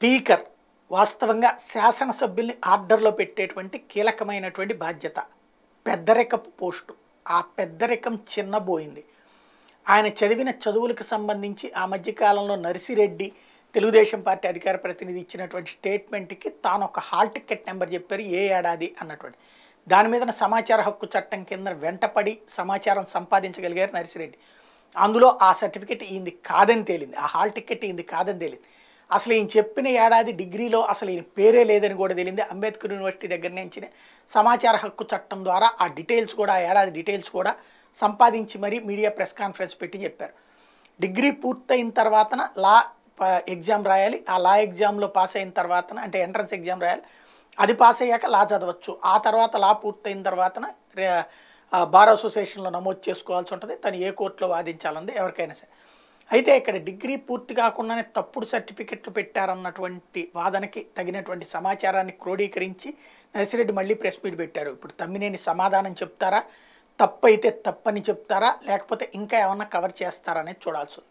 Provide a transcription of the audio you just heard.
speaker వాస్తవంగా శాసనసభ్యుల్ని ఆర్డర్లో పెట్టేటువంటి కీలకమైనటువంటి బాధ్యత పెద్దరికపు పోస్టు ఆ పెద్దరికం చిన్నబోయింది ఆయన చదివిన చదువులకు సంబంధించి ఆ మధ్యకాలంలో నర్సిరెడ్డి తెలుగుదేశం పార్టీ అధికార ప్రతినిధి ఇచ్చినటువంటి స్టేట్మెంట్కి తాను ఒక హాల్ టికెట్ నెంబర్ చెప్పారు ఏ ఏడాది అన్నటువంటి దాని మీద సమాచార హక్కు చట్టం కింద వెంటపడి సమాచారం సంపాదించగలిగారు నర్సిరెడ్డి అందులో ఆ సర్టిఫికెట్ ఈయనది కాదని తేలింది ఆ హాల్ టికెట్ ఈయనది కాదని తేలింది అసలు ఈయన చెప్పిన ఏడాది డిగ్రీలో అసలు ఈయన పేరే లేదని కూడా తెలిసింది అంబేద్కర్ యూనివర్సిటీ దగ్గర నుంచి సమాచార హక్కు చట్టం ద్వారా ఆ డీటెయిల్స్ కూడా ఆ ఏడాది డీటెయిల్స్ కూడా సంపాదించి మరీ మీడియా ప్రెస్ కాన్ఫరెన్స్ పెట్టి చెప్పారు డిగ్రీ పూర్తయిన తర్వాతన లా ప- ఎగ్జామ్ రాయాలి ఆ లా ఎగ్జామ్లో పాస్ అయిన తర్వాతన అంటే ఎంట్రన్స్ ఎగ్జామ్ రాయాలి అది పాస్ అయ్యాక లా చదవచ్చు ఆ తర్వాత లా పూర్తయిన తర్వాతన రే- ఆ బార్ అసోసియేషన్లో నమోదు చేసుకోవాల్సి ఉంటుంది తను ఏ కోర్టులో వాదించాలంది ఎవరికైనా సరే అయితే ఇక్కడ డిగ్రీ పూర్తి కాకుండానే తప్పుడు సర్టిఫికెట్లు పెట్టారన్నటువంటి వాదనకి తగినటువంటి సమాచారాన్ని క్రోడీకరించి నర్సిరెడ్డి మళ్ళీ ప్రెస్ మీట్ పెట్టారు ఇప్పుడు తమ్మినేని సమాధానం చెప్తారా తప్పైతే తప్పని చెప్తారా లేకపోతే ఇంకా ఏమన్నా కవర్ చేస్తారా అనేది చూడాల్సి ఉంది